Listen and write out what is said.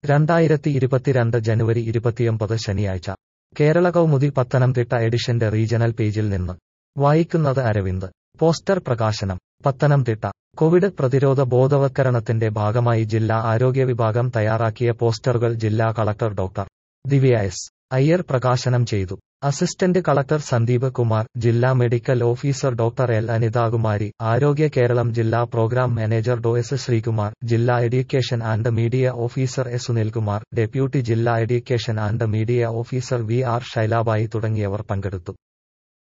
രണ്ടായിരത്തി ഇരുപത്തിരണ്ട് ജനുവരി ഇരുപത്തിയൊമ്പത് ശനിയാഴ്ച കേരള കൗമുദി പത്തനംതിട്ട എഡിഷന്റെ റീജണൽ പേജിൽ നിന്ന് വായിക്കുന്നത് അരവിന്ദ് പോസ്റ്റർ പ്രകാശനം പത്തനംതിട്ട കോവിഡ് പ്രതിരോധ ബോധവത്കരണത്തിന്റെ ഭാഗമായി ജില്ലാ ആരോഗ്യ വിഭാഗം തയ്യാറാക്കിയ പോസ്റ്ററുകൾ ജില്ലാ collector doctor Divya S Iyer പ്രകാശനം ചെയ്തു അസിസ്റ്റന്റ് കളക്ടർ സന്ദീപ് കുമാർ ജില്ലാ medical officer doctor L Anithakumari Arogya Keralam ജില്ലാ പ്രോഗ്രാം മാനേജർ ഡോ എസ് ശ്രീകുമാർ ജില്ലാ education and media officer S Sunilkumar deputy ജില്ലാ education and media officer V R Shylabai തുടങ്ങിയവർ പങ്കെടുത്തു